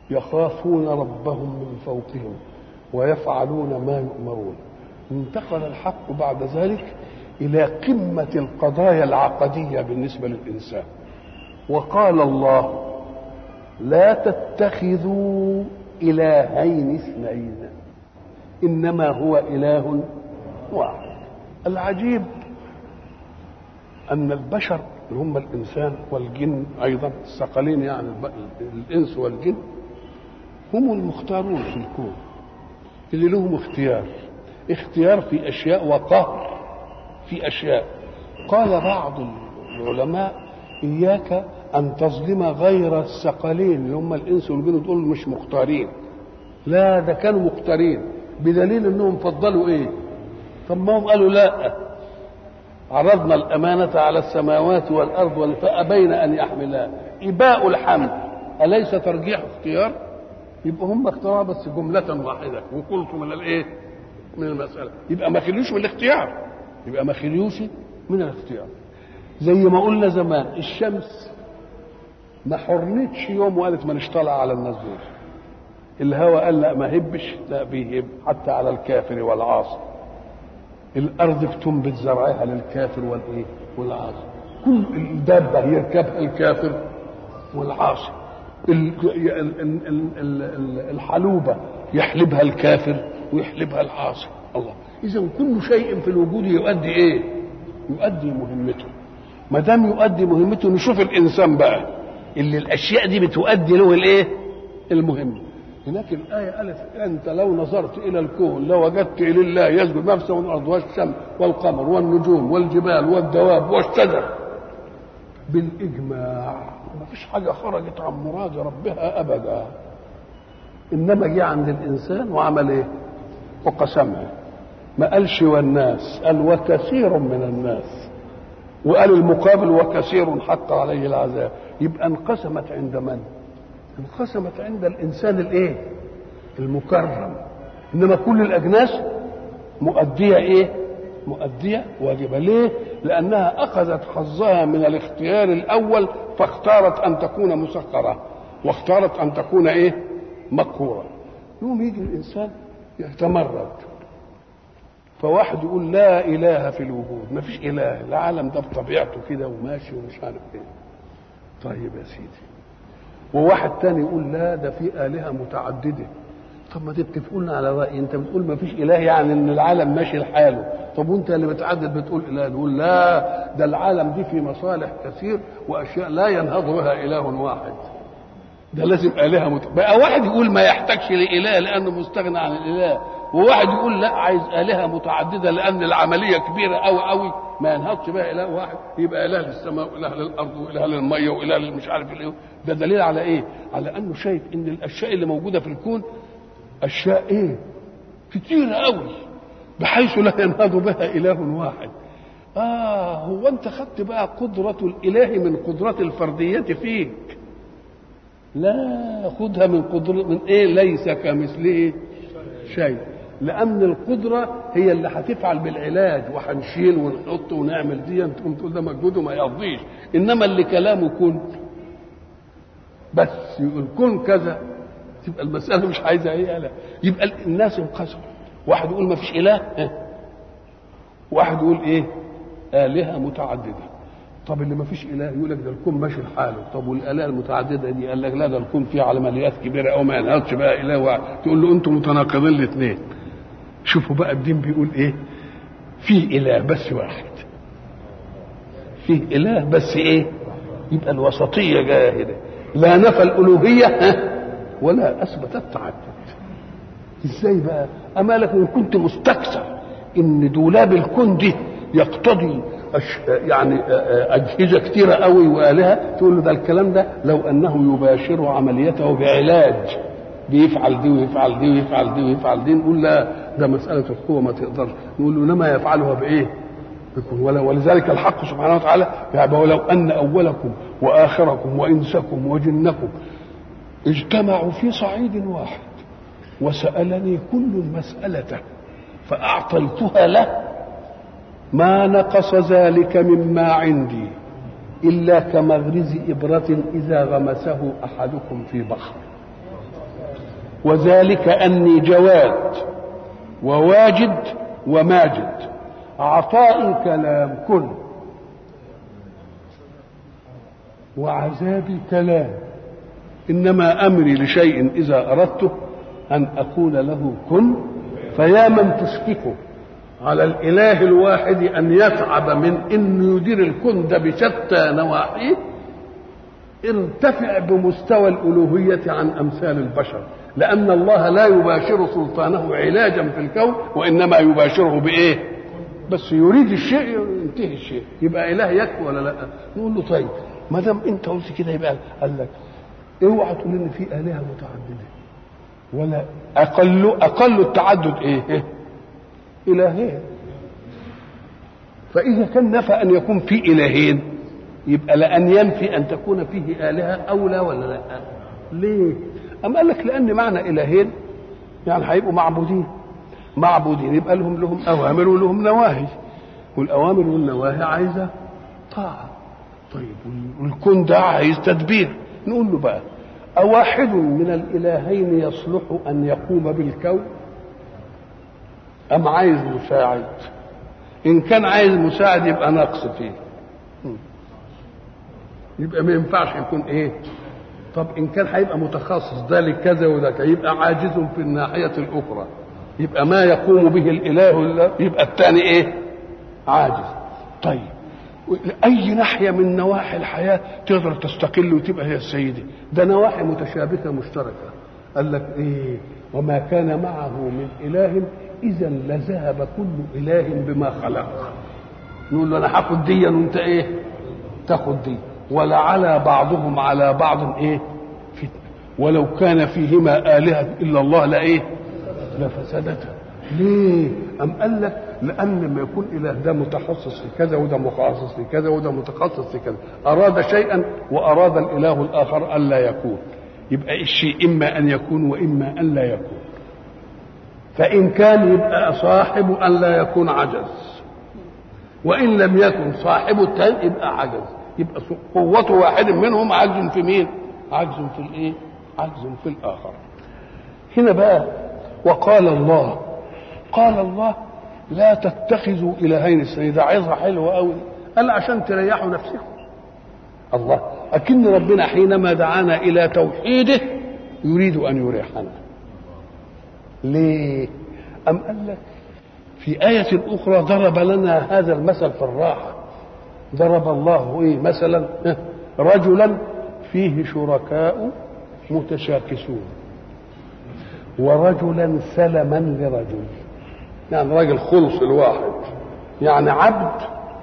يخافون ربهم من فوقهم ويفعلون ما يؤمرون انتقل الحق بعد ذلك الى قمه القضايا العقديه بالنسبه للانسان وقال الله لا تتخذوا الهين اثنين انما هو اله واحد العجيب ان البشر اللي هم الانسان والجن ايضا الثقلين يعني الانس والجن هم المختارون في الكون اللي لهم اختيار اختيار في اشياء وقهر في اشياء قال بعض العلماء اياك ان تظلم غير الثقلين اللي هم الانس والجن دول مش مختارين لا ده كانوا مختارين بدليل انهم فضلوا ايه طب ما هم قالوا لا عرضنا الأمانة على السماوات والأرض فأبين أن يحملها إباء الحمل أليس ترجيح اختيار؟ يبقى هم اختاروها بس جملة واحدة وقلت من الإيه؟ من المسألة يبقى ما خليوش من الاختيار يبقى ما خليوش من الاختيار زي ما قلنا زمان الشمس ما حرنتش يوم وقالت ما طالعة على الناس دول الهوى قال لا ما هبش لا بيهب حتى على الكافر والعاصي الارض بتنبت زرعها للكافر والايه والعاصي كل الدابه يركبها الكافر والعاصي الحلوبه يحلبها الكافر ويحلبها العاصي الله اذا كل شيء في الوجود يؤدي ايه يؤدي مهمته ما دام يؤدي مهمته نشوف الانسان بقى اللي الاشياء دي بتؤدي له الايه المهمه هناك الآية قالت أنت لو نظرت إلى الكون لوجدت لو لله يسجد نفسه والأرض والشمس والقمر والنجوم والجبال والدواب والشجر بالإجماع ما فيش حاجة خرجت عن مراد ربها أبدا إنما جه عند الإنسان وعمل إيه؟ وقسمها ما قالش والناس قال وكثير من الناس وقال المقابل وكثير حق عليه العذاب يبقى انقسمت عند من؟ انقسمت عند الانسان الايه المكرم انما كل الاجناس مؤديه ايه مؤديه واجبه ليه لانها اخذت حظها من الاختيار الاول فاختارت ان تكون مسخره واختارت ان تكون ايه مقهوره يوم يجي الانسان يتمرد فواحد يقول لا اله في الوجود ما فيش اله العالم ده بطبيعته كده وماشي ومش عارف ايه طيب يا سيدي وواحد تاني يقول لا ده في آلهة متعددة طب ما تتفقون على رأي انت بتقول ما فيش إله يعني ان العالم ماشي لحاله طب وانت اللي بتعدد بتقول إله تقول لا ده العالم دي في مصالح كثير وأشياء لا ينهض بها إله واحد ده لازم آلهة مت... بقى واحد يقول ما يحتاجش لإله لأنه مستغنى عن الإله وواحد يقول لا عايز آلهة متعددة لأن العملية كبيرة أوي أوي ما ينهضش بها إله واحد يبقى إله للسماء وإله للأرض وإله للمية وإله مش عارف الإيه ده دليل على إيه؟ على أنه شايف إن الأشياء اللي موجودة في الكون أشياء إيه؟ كتيرة أوي بحيث لا ينهض بها إله واحد آه هو أنت خدت بقى قدرة الإله من قدرة الفردية فيك لا خدها من قدرة من إيه ليس كمثله شيء لأن القدرة هي اللي هتفعل بالعلاج وهنشيل ونحط ونعمل دي تقوم تقول ده مجهود وما يقضيش إنما اللي كلامه كن بس يقول كن كذا تبقى المسألة مش عايزة أي آلة يبقى الناس انقسموا واحد يقول ما فيش إله واحد يقول إيه آلهة متعددة طب اللي ما فيش اله يقول لك ده الكون ماشي لحاله طب والالهه المتعدده دي قال لك لا ده الكون فيه عمليات كبيره او ما ينهضش بقى اله واحد تقول له انتم متناقضين الاثنين شوفوا بقى الدين بيقول ايه فيه اله بس واحد فيه اله بس ايه يبقى الوسطيه جايه هنا لا نفى الالوهيه ها ولا اثبت التعدد ازاي بقى اما لك ان كنت مستكثر ان دولاب الكون دي يقتضي أش... يعني اجهزه كثيره قوي والهه تقول له ده الكلام ده لو انه يباشر عمليته بعلاج بيفعل دي ويفعل دي ويفعل دي ويفعل دي نقول لا ده مساله القوه ما تقدرش نقول له انما يفعلها بايه؟ بكم ولا ولذلك الحق سبحانه وتعالى يعني ولو ان اولكم واخركم وانسكم وجنكم اجتمعوا في صعيد واحد وسالني كل مسالته فاعطيتها له ما نقص ذلك مما عندي إلا كمغرز إبرة إذا غمسه أحدكم في بحر وذلك أني جواد وواجد وماجد عطائي كلام كن وعذابي كلام إنما أمري لشيء إذا أردته أن أقول له كن فيا من تشككه على الإله الواحد أن يتعب من أنه يدير الكون ده بشتى نواحيه ارتفع بمستوى الألوهية عن أمثال البشر لأن الله لا يباشر سلطانه علاجا في الكون وإنما يباشره بإيه بس يريد الشيء ينتهي الشيء يبقى إله يكفي ولا لا نقول له طيب ما دام أنت قلت كده يبقى قال لك اوعى تقول ان في الهه متعدده ولا اقل اقل التعدد ايه؟ الهين فاذا كان نفى ان يكون في الهين يبقى لان ينفي ان تكون فيه الهه اولى ولا لا؟ ليه؟ أم قال لك لان معنى الهين يعني هيبقوا معبودين معبودين يبقى لهم لهم اوامر ولهم نواهي والاوامر والنواهي عايزه طاعه طيب والكون ده عايز تدبير نقول له بقى أواحد من الإلهين يصلح أن يقوم بالكون أم عايز مساعد إن كان عايز مساعد يبقى نقص فيه يبقى ما ينفعش يكون إيه طب إن كان هيبقى متخصص ده لكذا وده يبقى عاجز في الناحية الأخرى يبقى ما يقوم به الإله يبقى الثاني إيه عاجز طيب اي ناحيه من نواحي الحياه تقدر تستقل وتبقى هي السيده ده نواحي متشابكه مشتركه قال لك ايه وما كان معه من اله اذا لذهب كل اله بما خلق نقول له انا هاخد دي وانت ايه تاخد دي ولعلى بعضهم على بعض ايه فتنه ولو كان فيهما الهه الا الله لايه لفسدتا ليه ام قال لك لان لما يكون اله ده متخصص في كذا وده متخصص في كذا وده متخصص في كذا اراد شيئا واراد الاله الاخر الا يكون يبقى الشيء اما ان يكون واما ان لا يكون فان كان يبقى صاحب ان لا يكون عجز وان لم يكن صاحب الثاني يبقى عجز يبقى قوة واحد منهم عجز في مين؟ عجز في الايه؟ عجز في الاخر. هنا بقى وقال الله قال الله لا تتخذوا الهين اثنين ده عظه حلوه قوي قال عشان تريحوا نفسكم الله اكن ربنا حينما دعانا الى توحيده يريد ان يريحنا ليه ام قال لك في آية أخرى ضرب لنا هذا المثل في الراحة ضرب الله إيه مثلا رجلا فيه شركاء متشاكسون ورجلا سلما لرجل يعني راجل خلص الواحد يعني عبد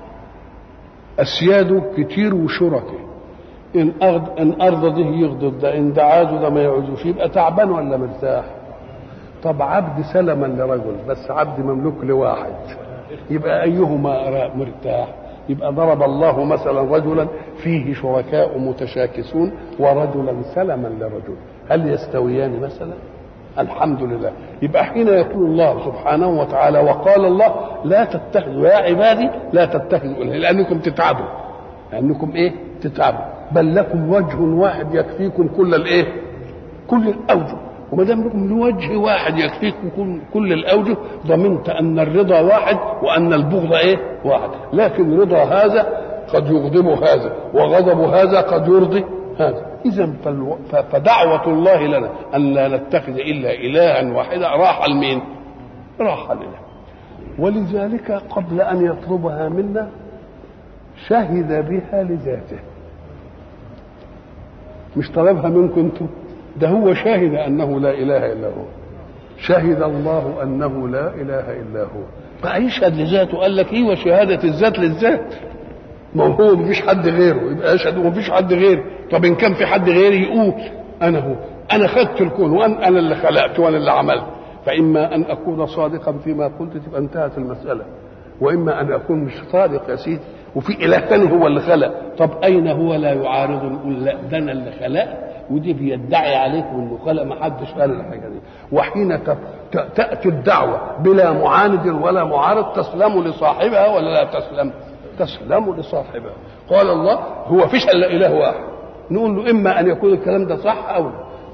اسياده كتير وشركه ان أغد ان ارضى ده يغضب ده ان دعاده ده ما يعوزوش يبقى تعبان ولا مرتاح طب عبد سلما لرجل بس عبد مملوك لواحد يبقى ايهما مرتاح يبقى ضرب الله مثلا رجلا فيه شركاء متشاكسون ورجلا سلما لرجل هل يستويان مثلا الحمد لله يبقى حين يقول الله سبحانه وتعالى وقال الله لا تتخذوا يا عبادي لا تتخذوا لانكم تتعبوا لانكم ايه تتعبوا بل لكم وجه واحد يكفيكم كل الايه كل الاوجه وما دام لكم لوجه واحد يكفيكم كل, كل الاوجه ضمنت ان الرضا واحد وان البغض ايه واحد لكن رضا هذا قد يغضب هذا وغضب هذا قد يرضي هذا اذا فدعوه الله لنا ان لا نتخذ الا الها واحدا راح لمين راح لنا ولذلك قبل ان يطلبها منا شهد بها لذاته مش طلبها منكم انتم ده هو شاهد انه لا اله الا هو شهد الله انه لا اله الا هو فيشهد لذاته قال لك ايه وشهاده الذات للذات ما هو مفيش حد غيره يبقى يشهد ومفيش حد غيره طب ان كان في حد غيري يقول انا هو انا خدت الكون وانا انا اللي خلقت وانا اللي عملت فاما ان اكون صادقا فيما قلت تبقى انتهت المساله واما ان اكون مش صادق يا سيدي وفي اله ثاني هو اللي خلق طب اين هو لا يعارض يقول لا ده انا اللي خلقت ودي بيدعي عليكم انه خلق ما حدش قال الحاجه دي وحين تاتي الدعوه بلا معاند ولا معارض تسلم لصاحبها ولا لا تسلم تسلم لصاحبها قال الله هو فيش الا اله واحد نقول له اما ان يكون الكلام ده صح او لا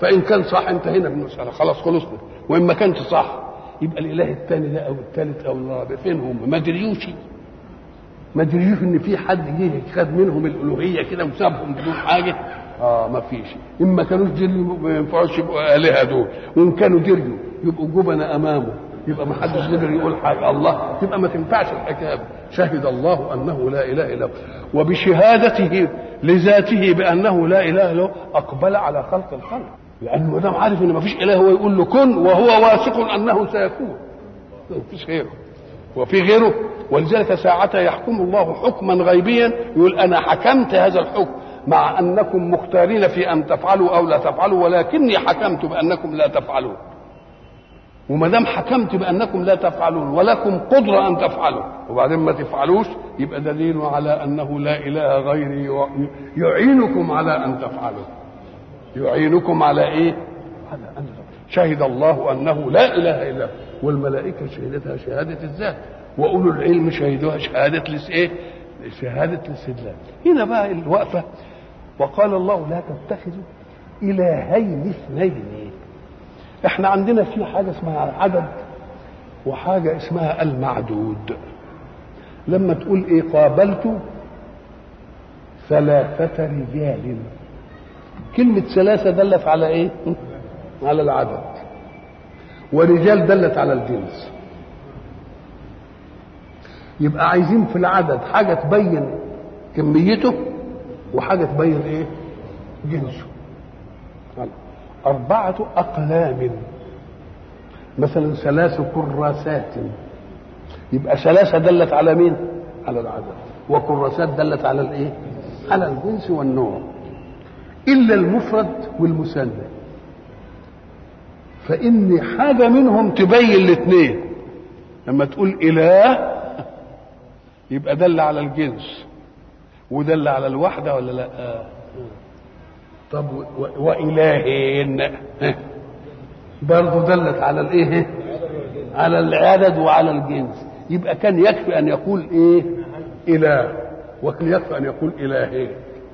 فان كان صح انتهينا من المساله خلاص خلصنا وان ما كانش صح يبقى الاله الثاني ده او الثالث او الرابع فين هم ما دريوش ما دريوش ان في حد جه خد منهم الالوهيه كده وسابهم بدون حاجه اه ما فيش ان ما كانوش دريوا ما ينفعوش يبقوا الهه دول وان كانوا دريوا يبقوا جبنا امامه يبقى ما حدش قدر يقول حاجه الله تبقى ما تنفعش الحكايه شهد الله انه لا اله الا هو وبشهادته لذاته بانه لا اله الا هو اقبل على خلق الخلق لانه ما دام عارف ان ما فيش اله هو يقول له كن وهو واثق انه سيكون ما فيش غيره وفي غيره ولذلك ساعتها يحكم الله حكما غيبيا يقول انا حكمت هذا الحكم مع انكم مختارين في ان تفعلوا او لا تفعلوا ولكني حكمت بانكم لا تفعلون وما دام حكمت بانكم لا تفعلون ولكم قدره ان تفعلوا وبعدين ما تفعلوش يبقى دليل على انه لا اله غيري يعينكم على ان تفعلوا يعينكم على ايه؟ على ان شهد الله انه لا اله الا هو والملائكه شهدتها شهاده الذات واولو العلم شهدوها شهاده لس ايه؟ شهاده الاستدلال هنا بقى الوقفه وقال الله لا تتخذوا الهين اثنين احنا عندنا في حاجه اسمها العدد وحاجه اسمها المعدود لما تقول ايه قابلت ثلاثة رجال كلمة ثلاثة دلت على ايه؟ على العدد ورجال دلت على الجنس يبقى عايزين في العدد حاجة تبين كميته وحاجة تبين ايه؟ جنسه أربعة أقلام مثلا ثلاث كراسات يبقى ثلاثة دلت على مين؟ على العدد وكراسات دلت على الايه؟ على الجنس والنوع إلا المفرد والمثنى فإن حاجة منهم تبين الاثنين لما تقول إله يبقى دل على الجنس ودل على الوحدة ولا لا؟ آه. طب وإلهين برضه دلت على الايه على العدد وعلى الجنس يبقى كان يكفي ان يقول ايه اله وكان يكفي ان يقول الهين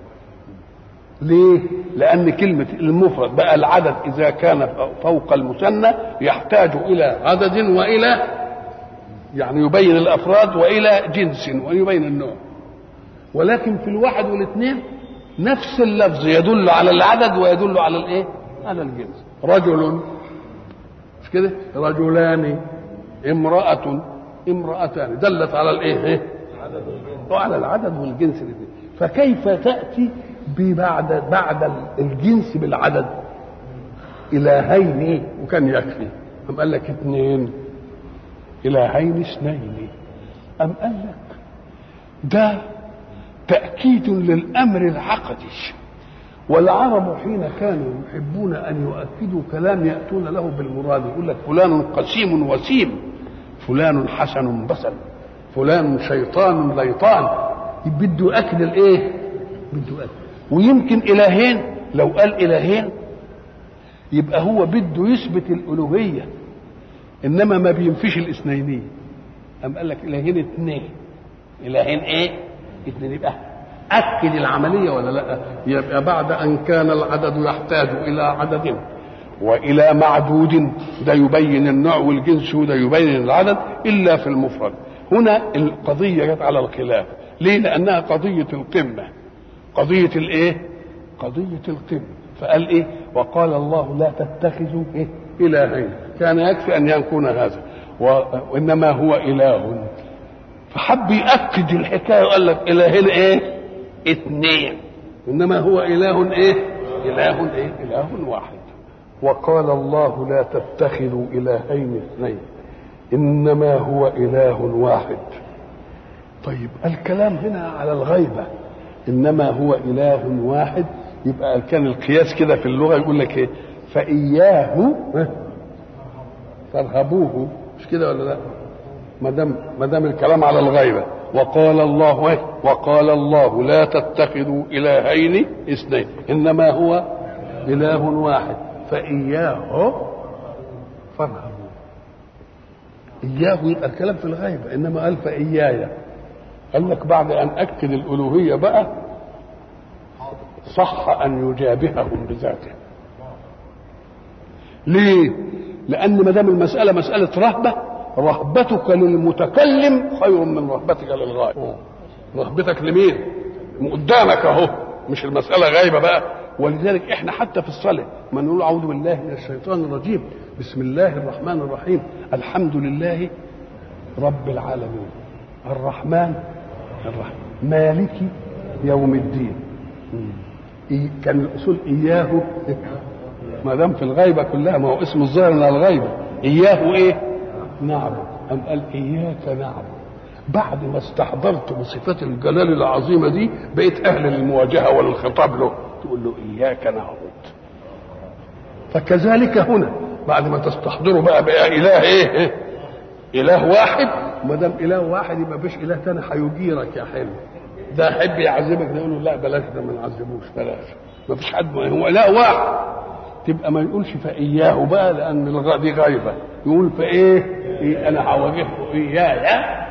ليه لان كلمه المفرد بقى العدد اذا كان فوق المثنى يحتاج الى عدد والى يعني يبين الافراد والى جنس ويبين النوع ولكن في الواحد والاثنين نفس اللفظ يدل على العدد ويدل على الايه على الجنس رجل مش كده رجلان امرأة امرأتان دلت على الايه وعلى العدد والجنس الاثنين فكيف تأتي ببعد بعد الجنس بالعدد إلهين وكان يكفي أم قال لك اثنين إلهين اثنين أم قال لك ده تأكيد للأمر العقدي والعرب حين كانوا يحبون أن يؤكدوا كلام يأتون له بالمراد يقول لك فلان قسيم وسيم فلان حسن بصل فلان شيطان ليطان بده يؤكد الايه بده يؤكد ويمكن إلهين لو قال إلهين يبقى هو بده يثبت الألوهية إنما ما بينفيش الاثنينية أم قال لك إلهين اثنين إلهين إيه اثنين يبقى أكد العملية ولا لا يبقى بعد أن كان العدد يحتاج إلى عدد وإلى معدود ده يبين النوع والجنس وده يبين العدد إلا في المفرد هنا القضية جت على الخلاف ليه لأنها قضية القمة قضية الإيه قضية القمة فقال إيه وقال الله لا تتخذوا إيه إلهين كان يكفي أن يكون هذا وإنما هو إله فحب يأكد الحكاية وقال لك إلهين إيه اثنين إنما هو إله إيه إله إيه إله واحد وقال الله لا تتخذوا إلهين اثنين إنما هو إله واحد طيب الكلام هنا على الغيبة إنما هو إله واحد يبقى كان القياس كده في اللغة يقول لك إيه فإياه فارهبوه مش كده ولا لا ما دام ما دام الكلام على الغيبة وقال الله إيه؟ وقال الله لا تتخذوا إلهين اثنين إنما هو إله واحد فإياه فارهبوا إياه يبقى الكلام في الغيبة إنما قال فإياي قال لك بعد أن أكد الألوهية بقى صح أن يجابههم بذاته ليه لان ما دام المساله مساله رهبه رهبتك للمتكلم خير من رهبتك للغائب رهبتك لمين قدامك اهو مش المساله غايبه بقى ولذلك احنا حتى في الصلاه ما نقول اعوذ بالله من الشيطان الرجيم بسم الله الرحمن الرحيم الحمد لله رب العالمين الرحمن الرحيم مالك يوم الدين إي- كان الاصول اياه ما دام في الغيبه كلها ما هو اسم الظاهر من الغيبه اياه ايه نعبد ام قال اياك نعبد بعد ما استحضرت بصفات الجلال العظيمه دي بقيت اهل للمواجهه وللخطاب له تقول له اياك نعبد فكذلك هنا بعد ما تستحضروا بقى بقى اله ايه, إيه؟ اله واحد ما دام اله واحد يبقى مفيش اله تاني هيجيرك يا حلو ده يحب يعذبك ده يقول له لا بلاش ده ما نعذبوش بلاش ما فيش حد ما هو اله واحد تبقى ما يقولش فاياه بقى لان الغ- دي غايبه يقول فايه إيه انا هواجهه اياي